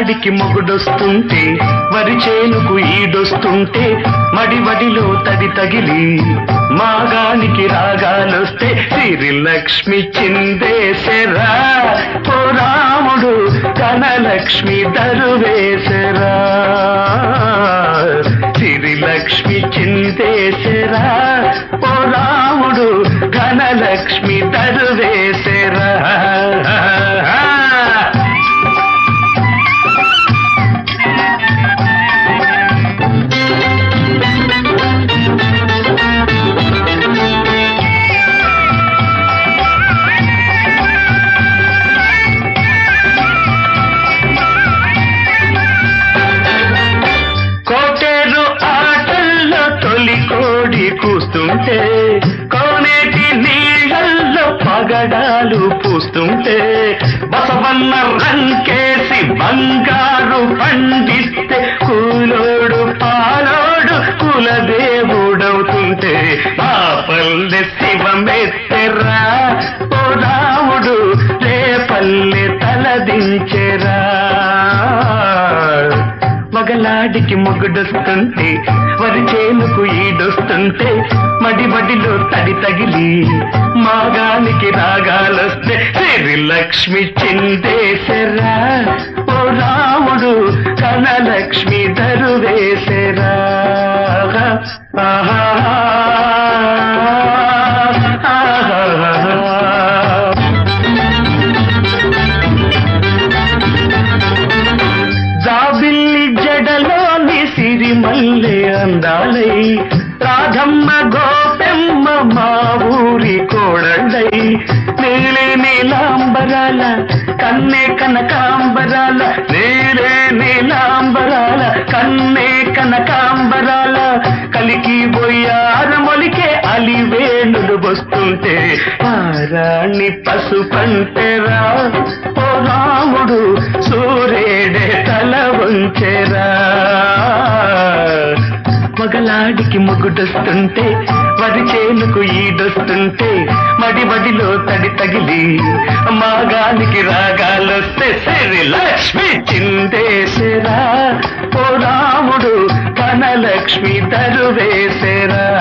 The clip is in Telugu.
మగలాడికి మొగుడొస్తుంటే వరి చేనుకు ఈడొస్తుంటే మడివడిలో తడి తగిలి మాగానికి రాగాలొస్తే సిరి లక్ష్మి చిందేశరా ఓ రాముడు ధనలక్ష్మి దరువేశరా సిరి లక్ష్మి చిందేశరా ఓ రాముడు ధనలక్ష్మి దరువేశరా కోటేరు ఆటల్లో తొలి కోడి కూస్తుంటే కోనేటి నీళ్ళల్లో పగడాలు పూస్తుంటే బసవన్న రంకేసి బంగారు పండిస్తే కూలోడు పాలోడు కులదేవుడవుతుంటే మా పల్లె శివమెత్తెరా ఓ రాముడు రేపల్లె తలదించెరా మగలాడికి మొగుడొస్తుంటే వరి చేనుకు ఈడొస్తుంటే మడి మడిలో తడి తగిలి మాగానికి రాగాలొస్తే సిరి లక్ష్మి చిందేశరా ఓ రాముడు కనలక్ష్మి దరువేశరా ఆహా ఆహా జాబిల్లి జడలోని సిరిమల్లె అందాలై రాధమ్మ గోపెమ్మ మా ఊరి కోడళ్ళై నీలి నీలాంబరాల కన్నే కనకాంబరాల నీలే నీలాంబరాల కన్నే కనకాంబరాల కలికి బొయ్యారు మొలికే అలివేణులు వస్తుంటే పారాణి పసుపంటెరా ఓ రాముడు సూర్యుడే తల వంచెరా మగలాడికి మొగుడొస్తుంటే వరి చేనుకు ఈడొస్తుంటే మడి మడిలో తడి తగిలి మాగానికి రాగాలొస్తే సిరి లక్ష్మి చిందేశరా ఓ రాముడు ధనలక్ష్మి దరువేశరా